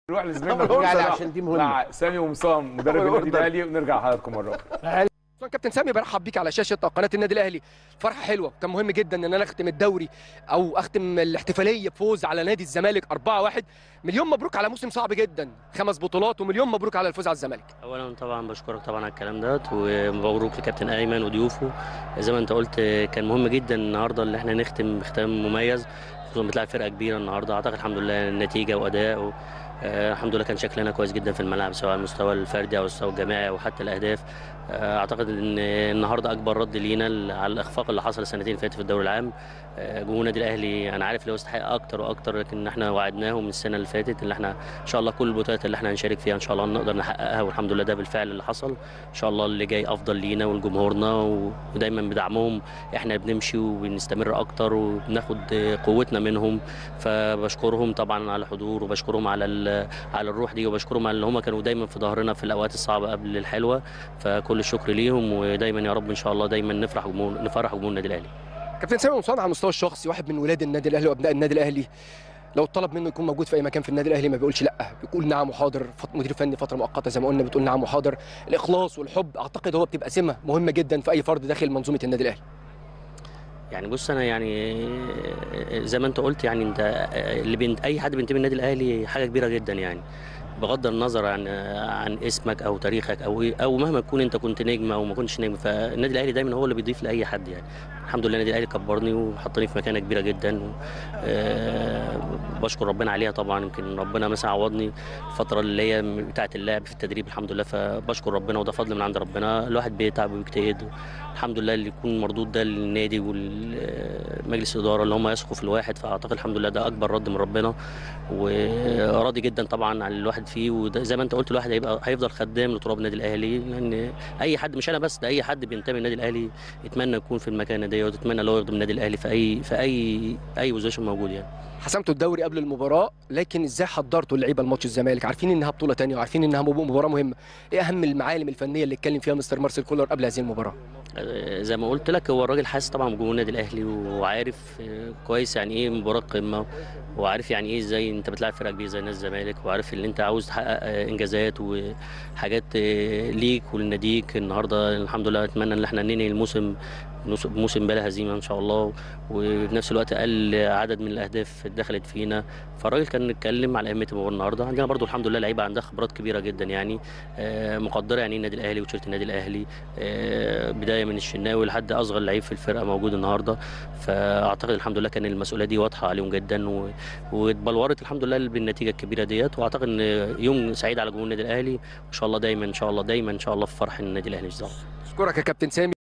نروح لزميلنا أول محمود أوردر صلاح عشان دي مهمة. مع سامي ومصام مدرب أول النادي أوردر. الاهلي ونرجع لحضراتكم مره طبعاً كابتن سامي برحب بيك على شاشه قناه النادي الاهلي فرحه حلوه كان مهم جدا ان انا اختم الدوري او اختم الاحتفاليه بفوز على نادي الزمالك 4-1 مليون مبروك على موسم صعب جدا خمس بطولات ومليون مبروك على الفوز على الزمالك اولا طبعا بشكرك طبعا على الكلام دوت ومبروك لكابتن ايمن وضيوفه زي ما انت قلت كان مهم جدا النهارده اللي احنا نختم ختام مميز خصوصا بتلعب فرقه كبيره النهارده اعتقد الحمد لله النتيجه واداء و... آه، الحمد لله كان شكلنا كويس جدا في الملعب سواء على المستوى الفردي او المستوى الجماعي او حتى الاهداف آه، اعتقد ان النهارده اكبر رد لينا على الاخفاق اللي حصل السنتين اللي فاتوا في الدوري العام آه، جمهور النادي الاهلي انا عارف لو يستحق اكتر واكتر لكن احنا وعدناهم من السنه اللي فاتت ان احنا ان شاء الله كل البطولات اللي احنا هنشارك فيها ان شاء الله نقدر نحققها والحمد لله ده بالفعل اللي حصل ان شاء الله اللي جاي افضل لينا ولجمهورنا و- ودايما بدعمهم احنا بنمشي وبنستمر اكتر وبناخد قوتنا منهم فبشكرهم طبعا على الحضور وبشكرهم على ال- على الروح دي وبشكرهم على ان هم كانوا دايما في ظهرنا في الاوقات الصعبه قبل الحلوه فكل الشكر ليهم ودايما يا رب ان شاء الله دايما نفرح جمهور نفرح جمهور النادي الاهلي كابتن سامي مصطفى على المستوى الشخصي واحد من ولاد النادي الاهلي وابناء النادي الاهلي لو طلب منه يكون موجود في اي مكان في النادي الاهلي ما بيقولش لا بيقول نعم وحاضر فت- مدير فني فتره مؤقته زي ما قلنا بتقول نعم وحاضر الاخلاص والحب اعتقد هو بتبقى سمه مهمه جدا في اي فرد داخل منظومه النادي الاهلي يعني بص انا يعني زي ما انت قلت يعني انت اللي بنت اي حد بينتمي للنادي الاهلي حاجه كبيره جدا يعني بغض النظر عن عن اسمك او تاريخك او إيه- او مهما تكون انت كنت نجم او ما كنتش نجم فالنادي الاهلي دايما هو اللي بيضيف لاي حد يعني الحمد لله النادي الاهلي كبرني وحطني في مكانه كبيره جدا آه، بشكر ربنا عليها طبعا يمكن ربنا مثلا عوضني الفتره اللي هي بتاعه اللعب في التدريب الحمد لله فبشكر ربنا وده فضل من عند ربنا الواحد بيتعب وبيجتهد الحمد لله اللي يكون مردود ده للنادي والمجلس الاداره اللي هم يثقوا في الواحد فاعتقد الحمد لله ده اكبر رد من ربنا وراضي جدا طبعا على الواحد فيه وزي ما انت قلت الواحد هيبقى هيفضل خدام لتراب النادي الاهلي لان اي حد مش انا بس ده اي حد بينتمي للنادي الاهلي يتمنى يكون في المكانه دي ويتمنى لو يخدم النادي الاهلي في اي في اي اي بوزيشن موجود يعني حسمتوا الدوري قبل المباراه لكن ازاي حضرتوا اللعيبه لماتش الزمالك عارفين انها بطوله تانية وعارفين انها مب- مباراه مهمه ايه اهم المعالم الفنيه اللي اتكلم فيها مستر مارسيل كولر قبل هذه المباراه آه، زي ما قلت لك هو الراجل حاسس طبعا بجمهور النادي الاهلي وعارف آه، كويس يعني ايه مباراه قمه وعارف يعني ايه ازاي انت بتلعب فرقه كبيره زي نادي الزمالك وعارف ان انت عاوز تحقق آه، انجازات وحاجات آه، ليك ولناديك النهارده الحمد لله اتمنى ان احنا ننهي الموسم نص- موسم بلا هزيمه ان شاء الله وفي نفس الوقت اقل عدد من الاهداف دخلت فينا فالراجل كان اتكلم على اهميه المباراه النهارده عندنا برضو الحمد لله لعيبه عندها خبرات كبيره جدا يعني آه، مقدره يعني ايه النادي الاهلي وتيشيرت النادي الاهلي آه، بدايه من الشناوي لحد اصغر لعيب في الفرقه موجود النهارده فاعتقد الحمد لله كان المسؤوليه دي واضحه عليهم جدا و- واتبلورت الحمد لله بالنتيجه الكبيره ديت واعتقد ان يوم سعيد على جمهور النادي الاهلي وان شاء الله دايما ان شاء الله دايما ان شاء الله في فرح النادي الاهلي ان شاء الله اشكرك يا كابتن سامي